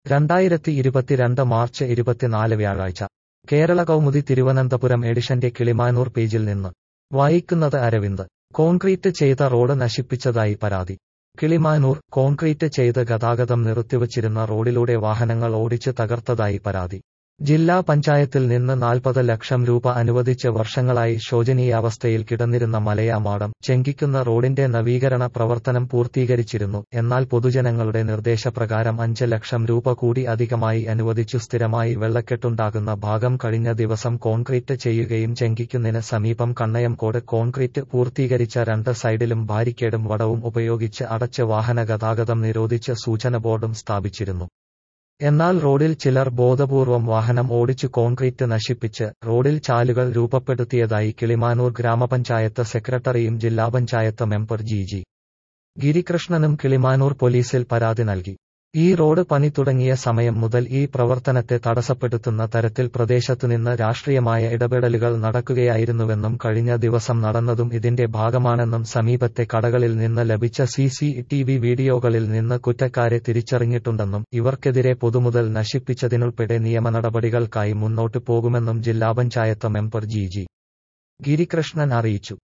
രണ്ടായിരത്തി ഇരുപത്തിരണ്ട് മാർച്ച് ഇരുപത്തിനാല് വ്യാഴാഴ്ച കേരള കൗമുദി തിരുവനന്തപുരം എഡിഷന്റെ കിളിമാനൂർ പേജിൽ നിന്ന് വായിക്കുന്നത് അരവിന്ദ് കോൺക്രീറ്റ് ചെയ്ത റോഡ് നശിപ്പിച്ചതായി പരാതി കിളിമാനൂർ കോൺക്രീറ്റ് ചെയ്ത് ഗതാഗതം നിർത്തിവച്ചിരുന്ന റോഡിലൂടെ വാഹനങ്ങൾ ഓടിച്ച് തകർത്തതായി പരാതി ജില്ലാ പഞ്ചായത്തിൽ നിന്ന് നാൽപ്പത് ലക്ഷം രൂപ അനുവദിച്ച് വർഷങ്ങളായി ശോചനീയാവസ്ഥയിൽ കിടന്നിരുന്ന മലയാമാടം ചെങ്കിക്കുന്ന റോഡിന്റെ നവീകരണ പ്രവർത്തനം പൂർത്തീകരിച്ചിരുന്നു എന്നാൽ പൊതുജനങ്ങളുടെ നിർദ്ദേശപ്രകാരം അഞ്ച് ലക്ഷം രൂപ കൂടി അധികമായി അനുവദിച്ചു സ്ഥിരമായി വെള്ളക്കെട്ടുണ്ടാകുന്ന ഭാഗം കഴിഞ്ഞ ദിവസം കോൺക്രീറ്റ് ചെയ്യുകയും ചെങ്കിക്കുന്നതിന് സമീപം കണ്ണയംകോട് കോൺക്രീറ്റ് പൂർത്തീകരിച്ച രണ്ട് സൈഡിലും ബാരിക്കേഡും വടവും ഉപയോഗിച്ച് അടച്ച് വാഹന ഗതാഗതം നിരോധിച്ച് സൂചന ബോർഡും സ്ഥാപിച്ചിരുന്നു എന്നാൽ റോഡിൽ ചിലർ ബോധപൂർവം വാഹനം ഓടിച്ചു കോൺക്രീറ്റ് നശിപ്പിച്ച് റോഡിൽ ചാലുകൾ രൂപപ്പെടുത്തിയതായി കിളിമാനൂർ ഗ്രാമപഞ്ചായത്ത് സെക്രട്ടറിയും ജില്ലാ പഞ്ചായത്ത് മെമ്പർ ജി ജി ഗിരികൃഷ്ണനും കിളിമാനൂർ പോലീസിൽ പരാതി നൽകി ഈ റോഡ് പണി തുടങ്ങിയ സമയം മുതൽ ഈ പ്രവർത്തനത്തെ തടസ്സപ്പെടുത്തുന്ന തരത്തിൽ പ്രദേശത്തുനിന്ന് രാഷ്ട്രീയമായ ഇടപെടലുകൾ നടക്കുകയായിരുന്നുവെന്നും കഴിഞ്ഞ ദിവസം നടന്നതും ഇതിന്റെ ഭാഗമാണെന്നും സമീപത്തെ കടകളിൽ നിന്ന് ലഭിച്ച സി സി ടി വി വീഡിയോകളിൽ നിന്ന് കുറ്റക്കാരെ തിരിച്ചറിഞ്ഞിട്ടുണ്ടെന്നും ഇവർക്കെതിരെ പൊതുമുതൽ നശിപ്പിച്ചതിനുൾപ്പെടെ നിയമ നടപടികൾക്കായി മുന്നോട്ടു പോകുമെന്നും ജില്ലാ പഞ്ചായത്ത് മെമ്പർ ജി ജി ഗിരികൃഷ്ണൻ അറിയിച്ചു